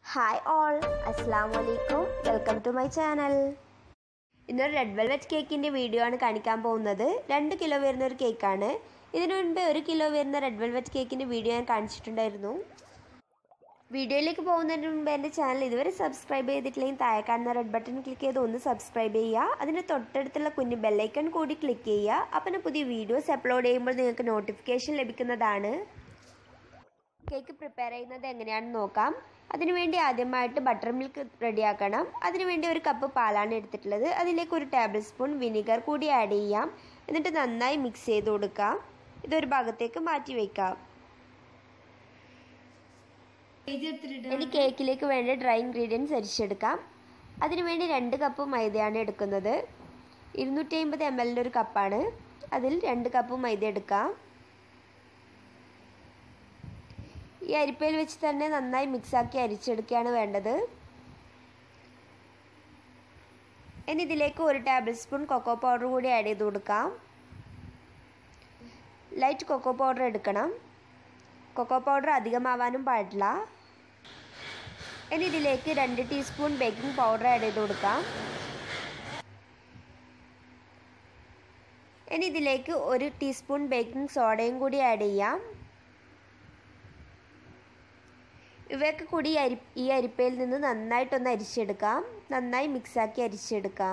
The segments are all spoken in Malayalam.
ഹായ് ഓൾ അസ്സാം വലൈക്കും വെൽക്കം ടു മൈ ചാനൽ ഇന്നൊരു റെഡ് വെൽവെറ്റ് കേക്കിൻ്റെ വീഡിയോ ആണ് കാണിക്കാൻ പോകുന്നത് രണ്ട് കിലോ വരുന്ന ഒരു കേക്കാണ് ഇതിനു മുൻപ് ഒരു കിലോ വരുന്ന റെഡ് വെൽവെറ്റ് കേക്കിൻ്റെ വീഡിയോ ഞാൻ കാണിച്ചിട്ടുണ്ടായിരുന്നു വീഡിയോയിലേക്ക് പോകുന്നതിന് മുമ്പ് എൻ്റെ ചാനൽ ഇതുവരെ സബ്സ്ക്രൈബ് ചെയ്തിട്ടില്ലെങ്കിൽ താഴെ കാണുന്ന റെഡ് ബട്ടൺ ക്ലിക്ക് ചെയ്ത് ഒന്ന് സബ്സ്ക്രൈബ് ചെയ്യുക അതിൻ്റെ തൊട്ടടുത്തുള്ള കുഞ്ഞ് ബെല്ലൈക്കൺ കൂടി ക്ലിക്ക് ചെയ്യുക അപ്പം ഞാൻ പുതിയ വീഡിയോസ് അപ്ലോഡ് ചെയ്യുമ്പോൾ നിങ്ങൾക്ക് നോട്ടിഫിക്കേഷൻ ലഭിക്കുന്നതാണ് കേക്ക് പ്രിപ്പയർ ചെയ്യുന്നത് എങ്ങനെയാണെന്ന് നോക്കാം അതിനുവേണ്ടി ആദ്യമായിട്ട് ബട്ടർ മിൽക്ക് റെഡിയാക്കണം അതിനുവേണ്ടി ഒരു കപ്പ് പാലാണ് എടുത്തിട്ടുള്ളത് അതിലേക്ക് ഒരു ടേബിൾ സ്പൂൺ വിനിഗർ കൂടി ആഡ് ചെയ്യാം എന്നിട്ട് നന്നായി മിക്സ് ചെയ്ത് കൊടുക്കാം ഇതൊരു ഭാഗത്തേക്ക് മാറ്റി വയ്ക്കാം ഇനി കേക്കിലേക്ക് വേണ്ട ഡ്രൈ ഇൻഗ്രീഡിയൻസ് അരിച്ചെടുക്കാം അതിനുവേണ്ടി രണ്ട് കപ്പ് മൈദയാണ് എടുക്കുന്നത് ഇരുന്നൂറ്റി അമ്പത് എം എല്ലിൻ്റെ ഒരു കപ്പാണ് അതിൽ രണ്ട് കപ്പ് മൈദ എടുക്കാം ഈ അരിപ്പയിൽ വെച്ച് തന്നെ നന്നായി മിക്സാക്കി അരിച്ചെടുക്കുകയാണ് വേണ്ടത് ഇനി ഇതിലേക്ക് ഒരു ടേബിൾ സ്പൂൺ കൊക്കോ പൗഡർ കൂടി ആഡ് ചെയ്ത് കൊടുക്കാം ലൈറ്റ് കൊക്കോ പൗഡർ എടുക്കണം കൊക്കോ പൗഡർ അധികമാവാനും പാടില്ല ഇനി ഇതിലേക്ക് രണ്ട് ടീസ്പൂൺ ബേക്കിംഗ് പൗഡർ ആഡ് ചെയ്ത് കൊടുക്കാം ഇനി ഇതിലേക്ക് ഒരു ടീസ്പൂൺ ബേക്കിംഗ് സോഡയും കൂടി ആഡ് ചെയ്യാം ഇവയൊക്കെ കൂടി അരി ഈ അരിപ്പയിൽ നിന്ന് നന്നായിട്ടൊന്ന് അരിച്ചെടുക്കാം നന്നായി മിക്സാക്കി അരിച്ചെടുക്കാം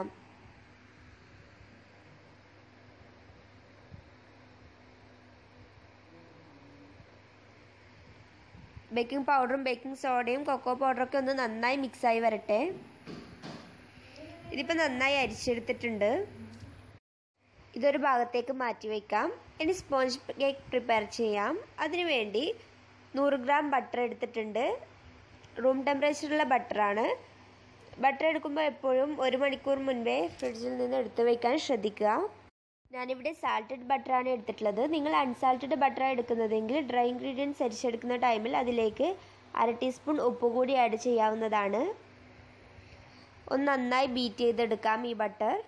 ബേക്കിംഗ് പൗഡറും ബേക്കിംഗ് സോഡയും കൊക്കോ പൗഡറൊക്കെ ഒന്ന് നന്നായി മിക്സായി വരട്ടെ ഇതിപ്പോൾ നന്നായി അരിച്ചെടുത്തിട്ടുണ്ട് ഇതൊരു ഭാഗത്തേക്ക് മാറ്റി വയ്ക്കാം ഇനി സ്പോഞ്ച് കേക്ക് പ്രിപ്പയർ ചെയ്യാം അതിനുവേണ്ടി നൂറ് ഗ്രാം ബട്ടർ എടുത്തിട്ടുണ്ട് റൂം ടെമ്പറേച്ചറുള്ള ബട്ടറാണ് ബട്ടർ എടുക്കുമ്പോൾ എപ്പോഴും ഒരു മണിക്കൂർ മുൻപേ ഫ്രിഡ്ജിൽ നിന്ന് എടുത്തു വയ്ക്കാൻ ശ്രദ്ധിക്കുക ഞാനിവിടെ സാൾട്ടഡ് ബട്ടറാണ് എടുത്തിട്ടുള്ളത് നിങ്ങൾ അൺസാൾട്ടഡ് ബട്ടറാണ് എടുക്കുന്നതെങ്കിൽ ഡ്രൈ ഇൻഗ്രീഡിയൻസ് അരിച്ചെടുക്കുന്ന ടൈമിൽ അതിലേക്ക് അര ടീസ്പൂൺ ഉപ്പ് കൂടി ആഡ് ചെയ്യാവുന്നതാണ് ഒന്ന് നന്നായി ബീറ്റ് ചെയ്തെടുക്കാം ഈ ബട്ടർ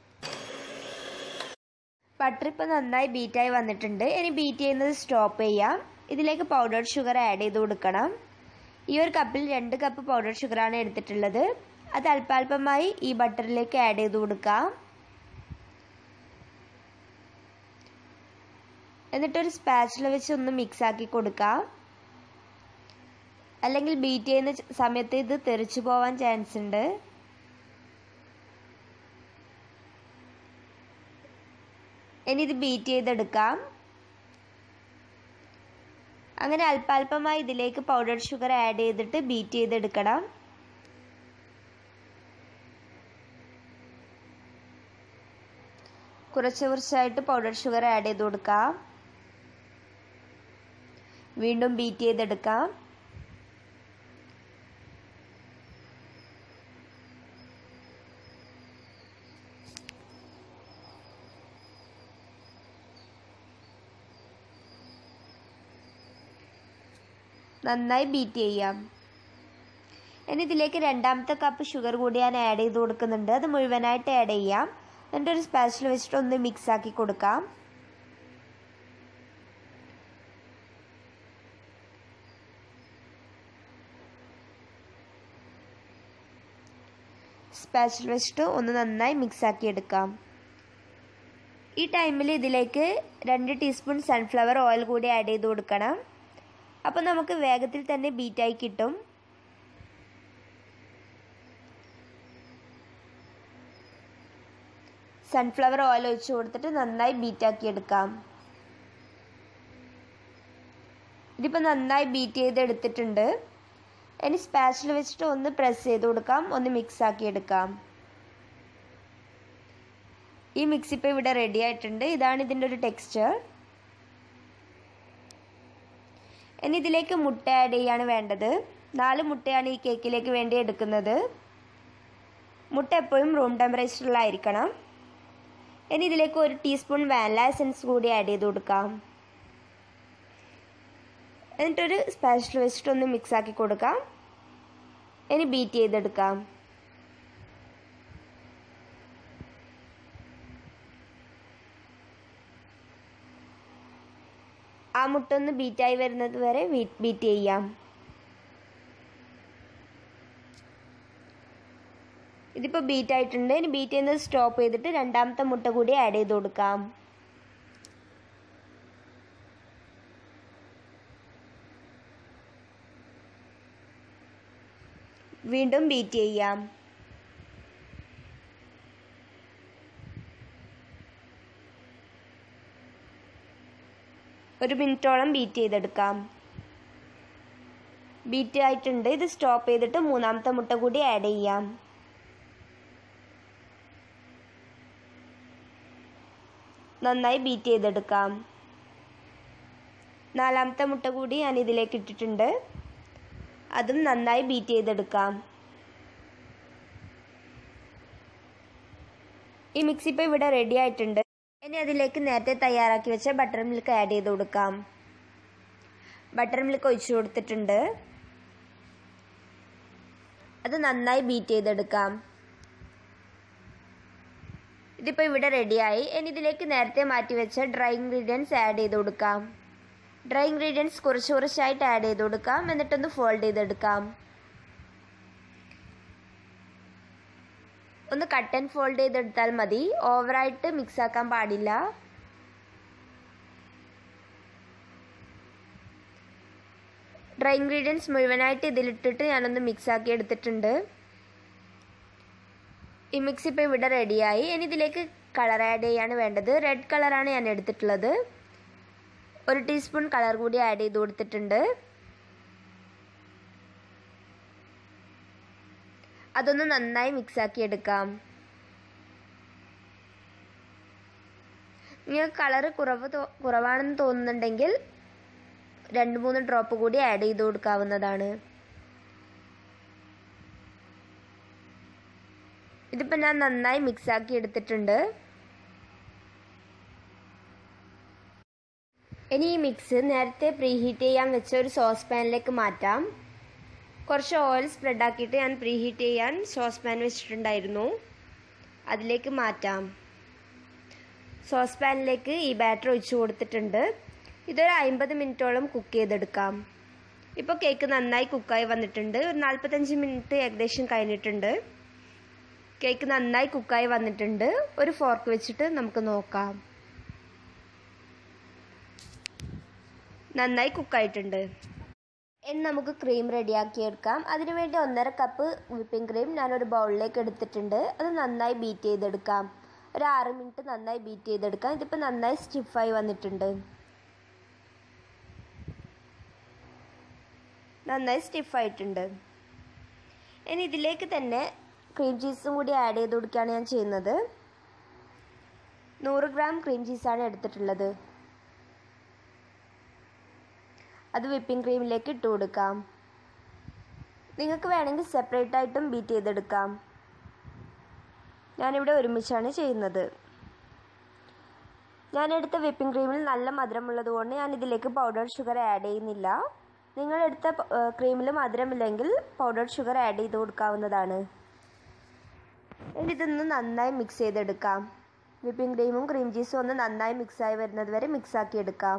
ബട്ടർ ഇപ്പോൾ നന്നായി ബീറ്റായി വന്നിട്ടുണ്ട് ഇനി ബീറ്റ് ചെയ്യുന്നത് സ്റ്റോപ്പ് ചെയ്യാം ഇതിലേക്ക് പൗഡർ ഷുഗർ ആഡ് ചെയ്ത് കൊടുക്കണം ഈ ഒരു കപ്പിൽ രണ്ട് കപ്പ് പൗഡർ ഷുഗറാണ് എടുത്തിട്ടുള്ളത് അത് അല്പാൽപമായി ഈ ബട്ടറിലേക്ക് ആഡ് ചെയ്ത് കൊടുക്കാം എന്നിട്ടൊരു സ്പാച്ചില വെച്ച് ഒന്ന് മിക്സ് ആക്കി കൊടുക്കാം അല്ലെങ്കിൽ ബീറ്റ് ചെയ്യുന്ന സമയത്ത് ഇത് തെറിച്ചു പോവാൻ ചാൻസ് ഉണ്ട് ഇനി ഇത് ബീറ്റ് ചെയ്തെടുക്കാം അങ്ങനെ അല്പാൽപമായി ഇതിലേക്ക് പൗഡർ ഷുഗർ ആഡ് ചെയ്തിട്ട് ബീറ്റ് ചെയ്തെടുക്കണം കുറച്ച് കുറച്ചായിട്ട് പൗഡർ ഷുഗർ ആഡ് ചെയ്ത് കൊടുക്കാം വീണ്ടും ബീറ്റ് ചെയ്തെടുക്കാം നന്നായി ബീറ്റ് ചെയ്യാം ഇനി ഇതിലേക്ക് രണ്ടാമത്തെ കപ്പ് ഷുഗർ കൂടി ഞാൻ ആഡ് ചെയ്ത് കൊടുക്കുന്നുണ്ട് അത് മുഴുവനായിട്ട് ആഡ് ചെയ്യാം എന്നിട്ട് ഒരു സ്പാച്ചിൽ വെച്ചിട്ട് ഒന്ന് മിക്സ് ആക്കി കൊടുക്കാം സ്പാച്ചിൽ വെച്ചിട്ട് ഒന്ന് നന്നായി മിക്സ് ആക്കി എടുക്കാം ഈ ടൈമിൽ ഇതിലേക്ക് രണ്ട് ടീസ്പൂൺ സൺഫ്ലവർ ഓയിൽ കൂടി ആഡ് ചെയ്ത് കൊടുക്കണം അപ്പോൾ നമുക്ക് വേഗത്തിൽ തന്നെ ബീറ്റായി കിട്ടും സൺഫ്ലവർ ഓയിൽ ഒഴിച്ചു കൊടുത്തിട്ട് നന്നായി ബീറ്റാക്കി എടുക്കാം ഇതിപ്പോൾ നന്നായി ബീറ്റ് ചെയ്ത് എടുത്തിട്ടുണ്ട് ഇനി സ്പാച്ചിൽ വെച്ചിട്ട് ഒന്ന് പ്രസ് ചെയ്ത് കൊടുക്കാം ഒന്ന് മിക്സ് ആക്കി എടുക്കാം ഈ മിക്സ് ഇപ്പോൾ ഇവിടെ റെഡി ആയിട്ടുണ്ട് ഇതാണ് ഇതിൻ്റെ ഒരു ടെക്സ്ചർ ഇനി ഇതിലേക്ക് മുട്ട ആഡ് ചെയ്യാണ് വേണ്ടത് നാല് മുട്ടയാണ് ഈ കേക്കിലേക്ക് വേണ്ടി എടുക്കുന്നത് മുട്ട എപ്പോഴും റൂം ടെമ്പറേച്ചറിലായിരിക്കണം ഇനി ഇതിലേക്ക് ഒരു ടീസ്പൂൺ വാനില എസൻസ് കൂടി ആഡ് ചെയ്ത് കൊടുക്കാം എന്നിട്ടൊരു സ്പാച്ചിൽ വെച്ചിട്ട് ഒന്ന് മിക്സ് ആക്കി കൊടുക്കാം ഇനി ബീറ്റ് ചെയ്തെടുക്കാം ആ മുട്ട ഒന്ന് ബീറ്റായി വരുന്നത് വരെ ബീറ്റ് ചെയ്യാം ഇതിപ്പോൾ ബീറ്റ് ആയിട്ടുണ്ട് ഇനി ബീറ്റ് ചെയ്യുന്നത് സ്റ്റോപ്പ് ചെയ്തിട്ട് രണ്ടാമത്തെ മുട്ട കൂടി ആഡ് ചെയ്ത് കൊടുക്കാം വീണ്ടും ബീറ്റ് ചെയ്യാം ഒരു മിനിറ്റോളം ബീറ്റ് ചെയ്തെടുക്കാം ബീറ്റ് ആയിട്ടുണ്ട് ഇത് സ്റ്റോപ്പ് ചെയ്തിട്ട് മൂന്നാമത്തെ മുട്ട കൂടി ആഡ് ചെയ്യാം നന്നായി ബീറ്റ് ചെയ്തെടുക്കാം നാലാമത്തെ മുട്ട കൂടി ഞാൻ ഇതിലേക്ക് ഇട്ടിട്ടുണ്ട് അതും നന്നായി ബീറ്റ് ചെയ്തെടുക്കാം ഈ മിക്സി ഇപ്പോൾ ഇവിടെ റെഡി ആയിട്ടുണ്ട് ഇനി അതിലേക്ക് നേരത്തെ തയ്യാറാക്കി വെച്ച ബട്ടർ മിൽക്ക് ആഡ് ചെയ്ത് കൊടുക്കാം ബട്ടർ മിൽക്ക് ഒഴിച്ചു കൊടുത്തിട്ടുണ്ട് അത് നന്നായി ബീറ്റ് ചെയ്തെടുക്കാം ഇതിപ്പോൾ ഇവിടെ റെഡിയായി ഇനി ഇതിലേക്ക് നേരത്തെ മാറ്റി വെച്ച ഡ്രൈ ഇൻഗ്രീഡിയൻസ് ആഡ് ചെയ്ത് കൊടുക്കാം ഡ്രൈ ഇൻഗ്രീഡിയൻസ് കുറച്ച് കുറച്ചായിട്ട് ആഡ് ചെയ്ത് കൊടുക്കാം എന്നിട്ടൊന്ന് ഫോൾഡ് ചെയ്തെടുക്കാം ഒന്ന് കട്ട് ആൻഡ് ഫോൾഡ് ചെയ്തെടുത്താൽ മതി ഓവറായിട്ട് മിക്സ് ആക്കാൻ പാടില്ല ഡ്രൈ ഇൻഗ്രീഡിയൻസ് മുഴുവനായിട്ട് ഇതിലിട്ടിട്ട് ഞാനൊന്ന് മിക്സ് ആക്കി എടുത്തിട്ടുണ്ട് ഈ മിക്സ് ഇപ്പോൾ ഇവിടെ റെഡിയായി ഇനി ഇതിലേക്ക് കളർ ആഡ് ചെയ്യാണ് വേണ്ടത് റെഡ് കളറാണ് ഞാൻ എടുത്തിട്ടുള്ളത് ഒരു ടീസ്പൂൺ കളർ കൂടി ആഡ് ചെയ്ത് കൊടുത്തിട്ടുണ്ട് അതൊന്ന് നന്നായി മിക്സ് ആക്കി എടുക്കാം നിങ്ങൾക്ക് കളറ് കുറവ് കുറവാണെന്ന് തോന്നുന്നുണ്ടെങ്കിൽ രണ്ട് മൂന്ന് ഡ്രോപ്പ് കൂടി ആഡ് ചെയ്ത് കൊടുക്കാവുന്നതാണ് ഇതിപ്പോൾ ഞാൻ നന്നായി മിക്സ് ആക്കി എടുത്തിട്ടുണ്ട് ഇനി ഈ മിക്സ് നേരത്തെ പ്രീഹീറ്റ് ചെയ്യാൻ വെച്ച ഒരു സോസ് പാനിലേക്ക് മാറ്റാം കുറച്ച് ഓയിൽ സ്പ്രെഡ് ആക്കിയിട്ട് ഞാൻ പ്രീഹീറ്റ് ചെയ്യാൻ സോസ് പാൻ വെച്ചിട്ടുണ്ടായിരുന്നു അതിലേക്ക് മാറ്റാം സോസ് പാനിലേക്ക് ഈ ബാറ്റർ ഒഴിച്ചു കൊടുത്തിട്ടുണ്ട് ഇതൊരു അമ്പത് മിനിറ്റോളം കുക്ക് ചെയ്തെടുക്കാം ഇപ്പോൾ കേക്ക് നന്നായി കുക്കായി വന്നിട്ടുണ്ട് ഒരു നാൽപ്പത്തഞ്ച് മിനിറ്റ് ഏകദേശം കഴിഞ്ഞിട്ടുണ്ട് കേക്ക് നന്നായി കുക്കായി വന്നിട്ടുണ്ട് ഒരു ഫോർക്ക് വെച്ചിട്ട് നമുക്ക് നോക്കാം നന്നായി കുക്കായിട്ടുണ്ട് ഇനി നമുക്ക് ക്രീം റെഡിയാക്കി എടുക്കാം അതിനുവേണ്ടി ഒന്നര കപ്പ് വിപ്പിംഗ് ക്രീം ഞാനൊരു ബൗളിലേക്ക് എടുത്തിട്ടുണ്ട് അത് നന്നായി ബീറ്റ് ചെയ്തെടുക്കാം ഒരു ആറ് മിനിറ്റ് നന്നായി ബീറ്റ് ചെയ്തെടുക്കാം ഇതിപ്പോൾ നന്നായി സ്റ്റിഫായി വന്നിട്ടുണ്ട് നന്നായി സ്റ്റിഫായിട്ടുണ്ട് ഇനി ഇതിലേക്ക് തന്നെ ക്രീം ചീസും കൂടി ആഡ് ചെയ്ത് കൊടുക്കുകയാണ് ഞാൻ ചെയ്യുന്നത് നൂറ് ഗ്രാം ക്രീം ചീസാണ് എടുത്തിട്ടുള്ളത് അത് വിപ്പിംഗ് ക്രീമിലേക്ക് ഇട്ട് കൊടുക്കാം നിങ്ങൾക്ക് വേണമെങ്കിൽ സെപ്പറേറ്റ് ആയിട്ടും ബീറ്റ് ചെയ്തെടുക്കാം ഞാനിവിടെ ഒരുമിച്ചാണ് ചെയ്യുന്നത് ഞാനെടുത്ത വിപ്പിംഗ് ക്രീമിൽ നല്ല മധുരമുള്ളത് കൊണ്ട് ഞാൻ ഇതിലേക്ക് പൗഡർ ഷുഗർ ആഡ് ചെയ്യുന്നില്ല നിങ്ങളെടുത്ത ക്രീമിൽ മധുരമില്ലെങ്കിൽ പൗഡർ ഷുഗർ ആഡ് ചെയ്ത് കൊടുക്കാവുന്നതാണ് ഇനി ഇതൊന്ന് നന്നായി മിക്സ് ചെയ്തെടുക്കാം വിപ്പിംഗ് ക്രീമും ക്രീം ചീസും ഒന്ന് നന്നായി മിക്സായി വരുന്നത് വരെ മിക്സാക്കി എടുക്കാം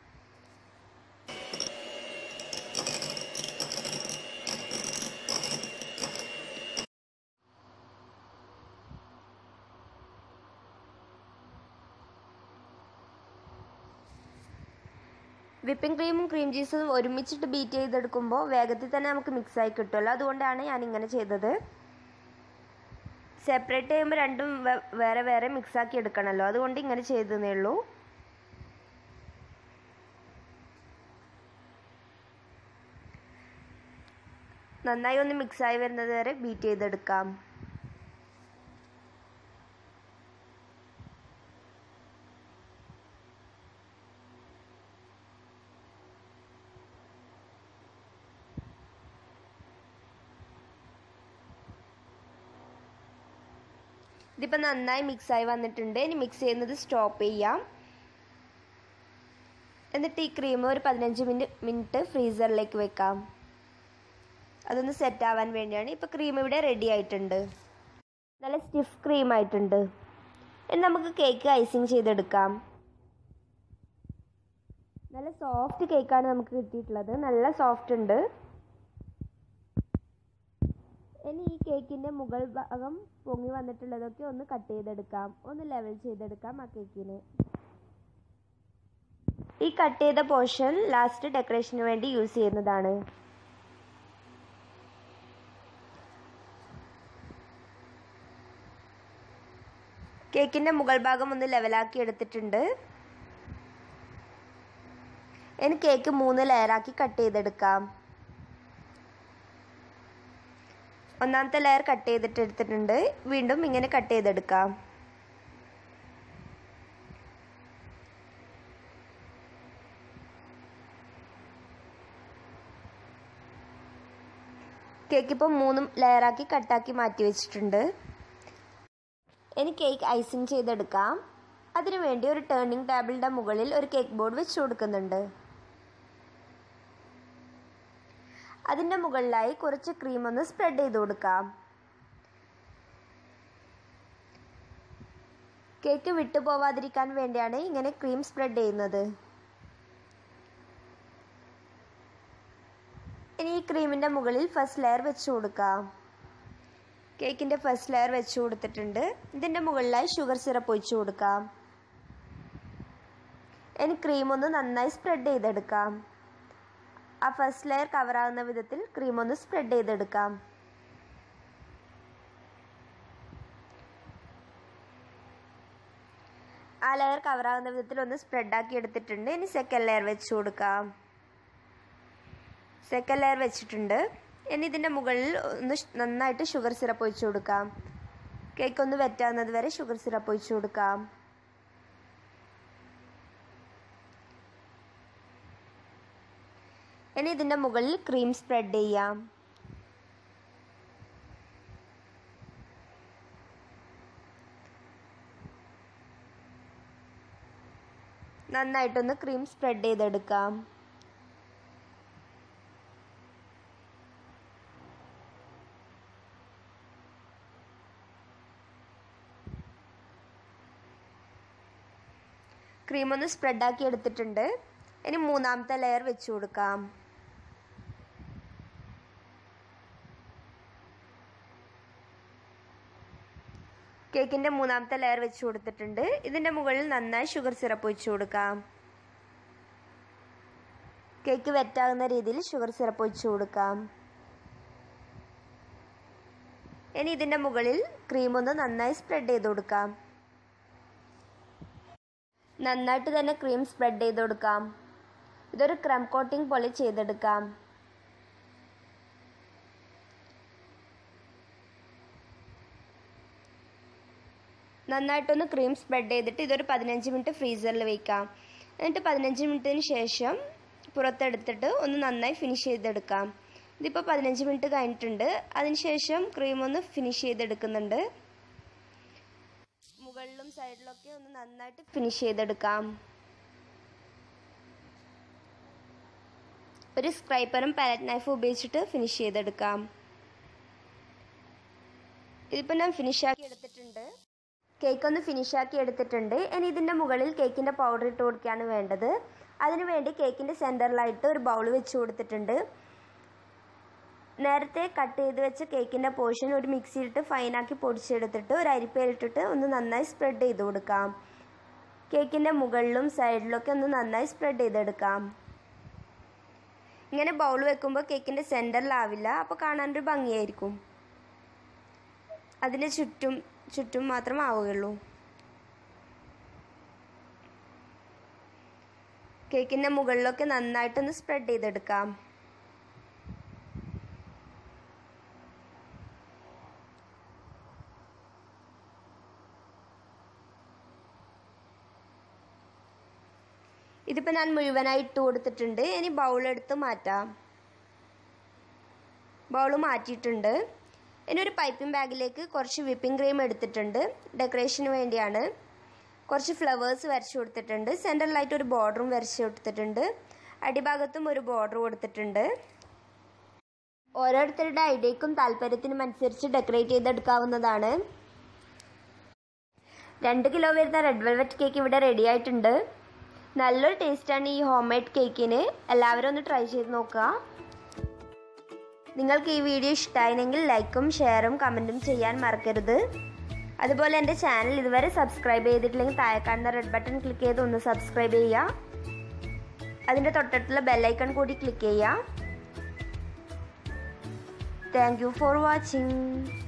വിപ്പിംഗ് ക്രീമും ക്രീം ചീസും ഒരുമിച്ചിട്ട് ബീറ്റ് ചെയ്തെടുക്കുമ്പോൾ വേഗത്തിൽ തന്നെ നമുക്ക് മിക്സായി കിട്ടുമല്ലോ അതുകൊണ്ടാണ് ഞാൻ ഇങ്ങനെ ചെയ്തത് സെപ്പറേറ്റ് ചെയ്യുമ്പോൾ രണ്ടും വേറെ വേറെ മിക്സാക്കി എടുക്കണമല്ലോ അതുകൊണ്ട് ഇങ്ങനെ ചെയ്തതേ ഉള്ളൂ നന്നായി ഒന്ന് മിക്സായി വരുന്നത് വരെ ബീറ്റ് ചെയ്തെടുക്കാം ഇതിപ്പോൾ നന്നായി മിക്സായി വന്നിട്ടുണ്ട് ഇനി മിക്സ് ചെയ്യുന്നത് സ്റ്റോപ്പ് ചെയ്യാം എന്നിട്ട് ഈ ക്രീം ഒരു പതിനഞ്ച് മിനിറ്റ് മിനിറ്റ് ഫ്രീസറിലേക്ക് വെക്കാം അതൊന്ന് സെറ്റ് ആവാൻ വേണ്ടിയാണ് ഇപ്പോൾ ക്രീം ഇവിടെ റെഡി ആയിട്ടുണ്ട് നല്ല സ്റ്റിഫ് ക്രീം ആയിട്ടുണ്ട് ഇനി നമുക്ക് കേക്ക് ഐസിങ് ചെയ്തെടുക്കാം നല്ല സോഫ്റ്റ് കേക്കാണ് നമുക്ക് കിട്ടിയിട്ടുള്ളത് നല്ല സോഫ്റ്റ് ഉണ്ട് ഇനി ഈ കേക്കിൻ്റെ മുകൾ ഭാഗം പൊങ്ങി വന്നിട്ടുള്ളതൊക്കെ ഒന്ന് കട്ട് ചെയ്തെടുക്കാം ഒന്ന് ലെവൽ ചെയ്തെടുക്കാം ആ കേക്കിന് ഈ കട്ട് ചെയ്ത പോർഷൻ ലാസ്റ്റ് ഡെക്കറേഷന് വേണ്ടി യൂസ് ചെയ്യുന്നതാണ് കേക്കിൻ്റെ മുകൾ ഭാഗം ഒന്ന് ലെവലാക്കി എടുത്തിട്ടുണ്ട് ഇനി കേക്ക് മൂന്ന് ലെയറാക്കി കട്ട് ചെയ്തെടുക്കാം ഒന്നാമത്തെ ലെയർ കട്ട് ചെയ്തിട്ട് എടുത്തിട്ടുണ്ട് വീണ്ടും ഇങ്ങനെ കട്ട് ചെയ്തെടുക്കാം കേക്ക് ഇപ്പോൾ മൂന്നും ലെയറാക്കി കട്ടാക്കി മാറ്റി വെച്ചിട്ടുണ്ട് ഇനി കേക്ക് ഐസിങ് ചെയ്തെടുക്കാം അതിനു വേണ്ടി ഒരു ടേണിംഗ് ടേബിളിൻ്റെ മുകളിൽ ഒരു കേക്ക് ബോർഡ് വെച്ച് കൊടുക്കുന്നുണ്ട് അതിൻ്റെ മുകളിലായി കുറച്ച് ക്രീം ഒന്ന് സ്പ്രെഡ് ചെയ്ത് കൊടുക്കാം കേക്ക് വിട്ടു പോവാതിരിക്കാൻ വേണ്ടിയാണ് ഇങ്ങനെ ക്രീം സ്പ്രെഡ് ചെയ്യുന്നത് ഇനി ഈ ക്രീമിൻ്റെ മുകളിൽ ഫസ്റ്റ് ലെയർ വെച്ച് കൊടുക്കാം കേക്കിൻ്റെ ഫസ്റ്റ് ലെയർ വെച്ച് കൊടുത്തിട്ടുണ്ട് ഇതിൻ്റെ മുകളിലായി ഷുഗർ സിറപ്പ് ഒഴിച്ചു കൊടുക്കാം ഇനി ക്രീം ഒന്ന് നന്നായി സ്പ്രെഡ് ചെയ്തെടുക്കാം ആ ഫസ്റ്റ് ലെയർ കവറാകുന്ന വിധത്തിൽ ക്രീം ഒന്ന് സ്പ്രെഡ് ചെയ്തെടുക്കാം ആ ലെയർ കവറാകുന്ന വിധത്തിൽ ഒന്ന് സ്പ്രെഡാക്കി എടുത്തിട്ടുണ്ട് ഇനി സെക്കൻഡ് ലെയർ വെച്ച് കൊടുക്കാം സെക്കൻഡ് ലെയർ വെച്ചിട്ടുണ്ട് ഇനി ഇതിൻ്റെ മുകളിൽ ഒന്ന് നന്നായിട്ട് ഷുഗർ സിറപ്പ് ഒഴിച്ചു കൊടുക്കാം കേക്ക് ഒന്ന് വെറ്റാകുന്നത് വരെ ഷുഗർ സിറപ്പ് ഒഴിച്ചു കൊടുക്കാം ഇനി ഇതിൻ്റെ മുകളിൽ ക്രീം സ്പ്രെഡ് ചെയ്യാം നന്നായിട്ടൊന്ന് ക്രീം സ്പ്രെഡ് ചെയ്തെടുക്കാം ക്രീം ഒന്ന് സ്പ്രെഡാക്കി എടുത്തിട്ടുണ്ട് ഇനി മൂന്നാമത്തെ ലെയർ വെച്ച് കൊടുക്കാം കേക്കിൻ്റെ മൂന്നാമത്തെ ലെയർ വെച്ച് കൊടുത്തിട്ടുണ്ട് ഇതിൻ്റെ മുകളിൽ നന്നായി ഷുഗർ സിറപ്പ് ഒഴിച്ചു കൊടുക്കാം കേക്ക് വെറ്റാകുന്ന രീതിയിൽ ഷുഗർ സിറപ്പ് ഒഴിച്ചു കൊടുക്കാം ഇനി ഇതിൻ്റെ മുകളിൽ ക്രീം ഒന്ന് നന്നായി സ്പ്രെഡ് ചെയ്ത് കൊടുക്കാം നന്നായിട്ട് തന്നെ ക്രീം സ്പ്രെഡ് ചെയ്ത് കൊടുക്കാം ഇതൊരു ക്രം കോട്ടിംഗ് പോലെ ചെയ്തെടുക്കാം നന്നായിട്ടൊന്ന് ക്രീം സ്പ്രെഡ് ചെയ്തിട്ട് ഇതൊരു പതിനഞ്ച് മിനിറ്റ് ഫ്രീസറിൽ വയ്ക്കാം എന്നിട്ട് പതിനഞ്ച് മിനിറ്റിന് ശേഷം പുറത്തെടുത്തിട്ട് ഒന്ന് നന്നായി ഫിനിഷ് ചെയ്തെടുക്കാം ഇതിപ്പോൾ പതിനഞ്ച് മിനിറ്റ് കഴിഞ്ഞിട്ടുണ്ട് അതിനുശേഷം ക്രീം ഒന്ന് ഫിനിഷ് ചെയ്തെടുക്കുന്നുണ്ട് മുകളിലും സൈഡിലൊക്കെ ഒന്ന് നന്നായിട്ട് ഫിനിഷ് ചെയ്തെടുക്കാം ഒരു സ്ക്രൈപ്പറും പാലറ്റ് നൈഫും ഉപയോഗിച്ചിട്ട് ഫിനിഷ് ചെയ്തെടുക്കാം ഇതിപ്പോൾ ഞാൻ ഫിനിഷാക്കി എടുത്തിട്ടുണ്ട് കേക്ക് ഒന്ന് ഫിനിഷാക്കി എടുത്തിട്ടുണ്ട് ഇനി ഇതിൻ്റെ മുകളിൽ കേക്കിൻ്റെ പൗഡർ ഇട്ട് കൊടുക്കുകയാണ് വേണ്ടത് അതിനുവേണ്ടി കേക്കിൻ്റെ സെൻറ്ററിലായിട്ട് ഒരു ബൗൾ വെച്ച് കൊടുത്തിട്ടുണ്ട് നേരത്തെ കട്ട് ചെയ്ത് വെച്ച കേക്കിൻ്റെ പോർഷൻ ഒരു മിക്സിയിലിട്ട് ഫൈനാക്കി പൊടിച്ചെടുത്തിട്ട് ഒരു അരിപ്പയിലിട്ടിട്ട് ഒന്ന് നന്നായി സ്പ്രെഡ് ചെയ്ത് കൊടുക്കാം കേക്കിൻ്റെ മുകളിലും സൈഡിലൊക്കെ ഒന്ന് നന്നായി സ്പ്രെഡ് ചെയ്തെടുക്കാം ഇങ്ങനെ ബൗൾ വെക്കുമ്പോൾ കേക്കിൻ്റെ സെൻറ്ററിലാവില്ല അപ്പോൾ കാണാനൊരു ഭംഗിയായിരിക്കും അതിന് ചുറ്റും ചുറ്റും മാത്രം ആവുകയുള്ളൂ കേക്കിൻ്റെ മുകളിലൊക്കെ നന്നായിട്ടൊന്ന് സ്പ്രെഡ് ചെയ്തെടുക്കാം ഇതിപ്പോൾ ഞാൻ മുഴുവനായി ഇട്ട് കൊടുത്തിട്ടുണ്ട് ഇനി ബൗളെടുത്ത് മാറ്റാം ബൗൾ മാറ്റിയിട്ടുണ്ട് ഇനി ഒരു പൈപ്പിംഗ് ബാഗിലേക്ക് കുറച്ച് വിപ്പിംഗ് ക്രീം എടുത്തിട്ടുണ്ട് ഡെക്കറേഷന് വേണ്ടിയാണ് കുറച്ച് ഫ്ലവേഴ്സ് വരച്ച് കൊടുത്തിട്ടുണ്ട് സെൻറ്ററിലായിട്ട് ഒരു ബോർഡറും വരച്ച് കൊടുത്തിട്ടുണ്ട് അടിഭാഗത്തും ഒരു ബോർഡർ കൊടുത്തിട്ടുണ്ട് ഓരോരുത്തരുടെ ഐഡിയക്കും താല്പര്യത്തിനും അനുസരിച്ച് ഡെക്കറേറ്റ് ചെയ്തെടുക്കാവുന്നതാണ് രണ്ട് കിലോ വരുന്ന റെഡ് വെൽവെറ്റ് കേക്ക് ഇവിടെ റെഡി ആയിട്ടുണ്ട് നല്ലൊരു ടേസ്റ്റാണ് ഈ ഹോം മെയ്ഡ് കേക്കിന് എല്ലാവരും ഒന്ന് ട്രൈ ചെയ്ത് നോക്കുക നിങ്ങൾക്ക് ഈ വീഡിയോ ഇഷ്ടമായിരുന്നെങ്കിൽ ലൈക്കും ഷെയറും കമൻറ്റും ചെയ്യാൻ മറക്കരുത് അതുപോലെ എൻ്റെ ചാനൽ ഇതുവരെ സബ്സ്ക്രൈബ് ചെയ്തിട്ടില്ലെങ്കിൽ താഴെ കാണുന്ന റെഡ് ബട്ടൺ ക്ലിക്ക് ചെയ്ത് ഒന്ന് സബ്സ്ക്രൈബ് ചെയ്യുക അതിൻ്റെ തൊട്ടടുത്തുള്ള ബെല്ലൈക്കൺ കൂടി ക്ലിക്ക് ചെയ്യുക താങ്ക് യു ഫോർ വാച്ചിങ്